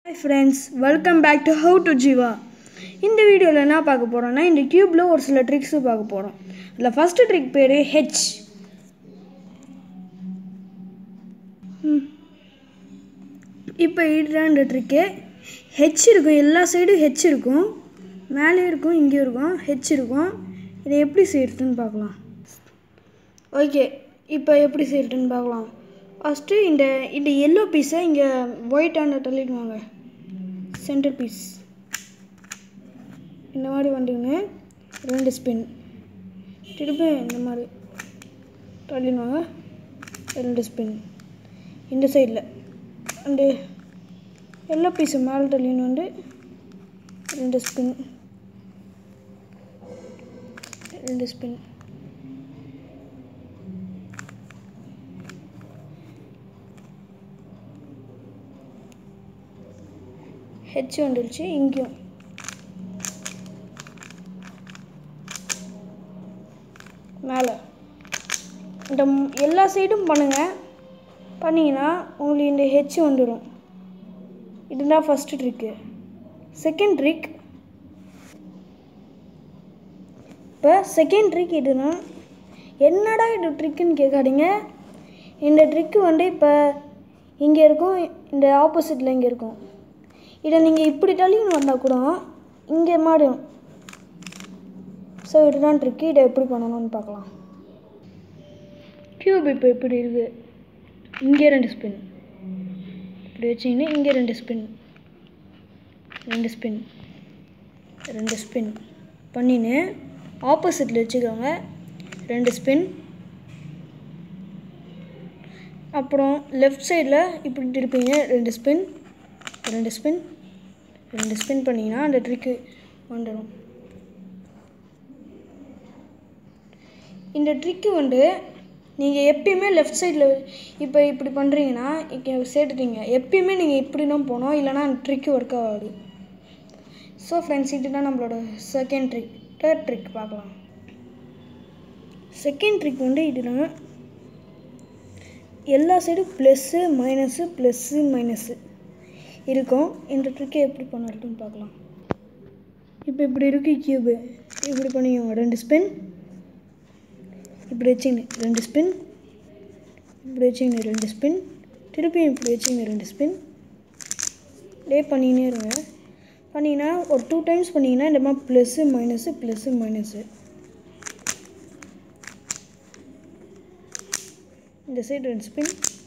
hi friends welcome back to how to Jeeva இந்த வீடியோவில் என்ன பார்க்க போகிறோம்னா இந்த க்யூப்பில் ஒரு சில ட்ரிக்ஸு பார்க்க போகிறோம் அதில் ஃபஸ்ட்டு ட்ரிக் பேர் ஹெச் இப்போ இதுதான் இந்த ட்ரிக்கு ஹெச் இருக்கும் எல்லா சைடும் ஹெச் இருக்கும் மேலேயும் இருக்கும் இங்கேயும் இருக்கும் ஹெச் இருக்கும் இதை எப்படி செய்யறதுன்னு பார்க்கலாம் ஓகே இப்போ எப்படி செய்யறதுன்னு பார்க்கலாம் ஃபஸ்ட்டு இந்த இந்த எல்லோ பீஸை இங்கே ஒயிட் ஹேண்டை தள்ளிடுவாங்க சென்டர் பீஸ் இந்த மாதிரி வந்துங்க ரெண்டு ஸ்பின் திருப்பி இந்த மாதிரி தள்ளிடுவாங்க ரெண்டு ஸ்பின் இந்த சைடில் அந்த எல்லோ பீஸை மேலே தள்ளின்னு வந்து ரெண்டு ஸ்பின் ரெண்டு ஸ்பின் ஹெச் வந்துடுச்சு இங்கேயும் மேலே இந்த ம்- எல்லா சைடும் பண்ணுங்கள் பண்ணிங்கன்னா உங்களுக்கு இந்த ஹெச் வந்துடும் இதுதான் ஃபஸ்ட்டு ட்ரிக்கு செகண்ட் ட்ரிக் இப்போ செகண்ட் ட்ரிக் இதுனா என்னடா இது ட்ரிக்குன்னு கேட்காதீங்க இந்த ட்ரிக்கு வந்து இப்போ இங்கே இருக்கும் இந்த ஆப்போசிட்டில் இங்கே இருக்கும் இதை நீங்கள் இப்படி தள்ளின்னு வந்தால் கூட இங்கே மாறும் ஸோ இதுதான் ட்ரிக்கு இதை எப்படி பண்ணணும்னு பார்க்கலாம் க்யூப் இப்போ இப்படி இருக்குது இங்கே ரெண்டு ஸ்பின் இப்படி வச்சிங்கன்னா இங்கே ரெண்டு ஸ்பின் ரெண்டு ஸ்பின் ரெண்டு ஸ்பின் பண்ணின்னு ஆப்போசிட்டில் வச்சுக்கோங்க ரெண்டு ஸ்பின் அப்புறம் லெஃப்ட் சைடில் இப்படி திருப்பீங்க ரெண்டு ஸ்பின் ரெண்டு ஸ்பின் ரெண்டு ஸ்பின் பண்ணிங்கன்னா அந்த ட்ரிக்கு வந்துடும் இந்த ட்ரிக்கு வந்து நீங்கள் எப்பயுமே லெஃப்ட் சைடில் இப்போ இப்படி பண்ணுறீங்கன்னா இங்கே சேர்த்துட்டீங்க எப்பயுமே நீங்கள் இப்படி தான் போகணும் இல்லைனா அந்த ட்ரிக்கு ஒர்க் ஆகாது ஸோ ஃப்ரெண்ட்ஸ் இதுதான் நம்மளோட செகண்ட் ட்ரிக் தேர்ட் ட்ரிக் பார்க்கலாம் செகண்ட் ட்ரிக் வந்து இதுதான் எல்லா சைடும் ப்ளஸ்ஸு மைனஸு ப்ளஸ்ஸு மைனஸு இருக்கும் இந்த ட்ரிக்கை எப்படி பண்ணுறதுன்னு பார்க்கலாம் இப்போ இப்படி இருக்கு கியூபு இப்படி பண்ணிக்கோங்க ரெண்டு ஸ்பின் இப்படி வச்சுங்க ரெண்டு ஸ்பின் இப்படி வச்சுங்க ரெண்டு ஸ்பின் திருப்பியும் இப்படி வச்சுங்க ரெண்டு ஸ்பின் டே பண்ணினே இருங்க பண்ணிங்கன்னா ஒரு டூ டைம்ஸ் பண்ணிங்கன்னா இந்த மாதிரி ப்ளஸ்ஸு மைனஸு ப்ளஸ்ஸு மைனஸு இந்த சைடு ரெண்டு ஸ்பின்